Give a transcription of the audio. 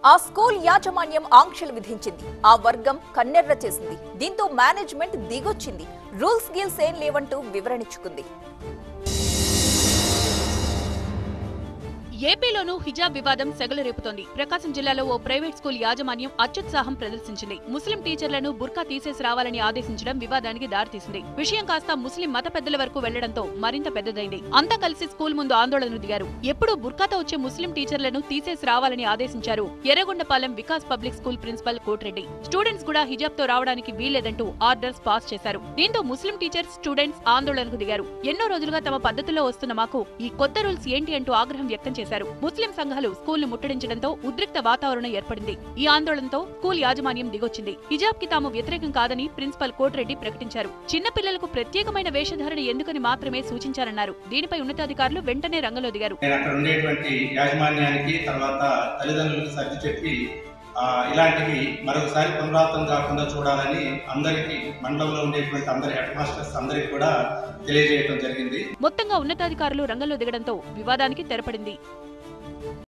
ఆ స్కూల్ యాజమాన్యం ఆంక్షలు విధించింది ఆ వర్గం కన్నెర్ర చేసింది దీంతో మేనేజ్మెంట్ దిగొచ్చింది రూల్స్ గీల్స్ ఏం లేవంటూ వివరణిచ్చుకుంది ఏపీలోనూ హిజాబ్ వివాదం సెగలు రేపుతోంది ప్రకాశం జిల్లాలో ఓ ప్రైవేట్ స్కూల్ యాజమాన్యం అత్యుత్సాహం ప్రదర్శించింది ముస్లిం టీచర్లను బుర్కా తీసేసి రావాలని ఆదేశించడం వివాదానికి దారితీసింది విషయం కాస్త ముస్లిం మత పెద్దల వరకు వెళ్లడంతో మరింత పెద్దదైంది అంతా కలిసి స్కూల్ ముందు ఆందోళనకు దిగారు ఎప్పుడూ బుర్కాతో వచ్చే ముస్లిం టీచర్లను తీసేసి రావాలని ఆదేశించారు Yerragondapalem Vikas public school principal Kotireddy students కూడా హిజాబ్ తో రావడానికి వీల్లేదంటూ ఆర్డర్స్ పాస్ చేశారు దీంతో ముస్లిం టీచర్స్ స్టూడెంట్స్ ఆందోళనకు దిగారు ఎన్నో రోజులుగా తమ పద్ధతిలో వస్తున్న మాకు ఈ కొత్త రూల్స్ ఏంటి అంటూ ఆగ్రహం వ్యక్తం చేశారు ముస్లిం సంఘాలు స్కూల్ ను ముట్టడించడంతో ఉద్రిక్త వాతావరణం ఏర్పడింది ఈ ఆందోళనతో స్కూల్ యాజమాన్యం దిగొచ్చింది హిజాబ్ కి తాము వ్యతిరేకం కాదని ప్రిన్సిపల్ కోటిరెడ్డి ప్రకటించారు చిన్న పిల్లలకు ప్రత్యేకమైన వేషధారణ ఎందుకని మాత్రమే సూచించారన్నారు దీనిపై ఉన్నతాధికారులు వెంటనే రంగంలో దిగారు నేను అక్కడ ఉండేటువంటి యాజమాన్యానికి తర్వాత తల్లిదండ్రులకు సర్ది చెప్పి ఆ, ఇలాంటివి మరొకసారి పునరావృతం కాకుండా చూడాలని అందరికీ మండలంలో ఉండేటువంటి అందరి హెడ్ మాస్టర్స్ అందరికీ కూడా తెలియజేయడం జరిగింది మొత్తంగా ఉన్నతాధికారులు రంగంలో దిగడంతో వివాదానికి తెరపడింది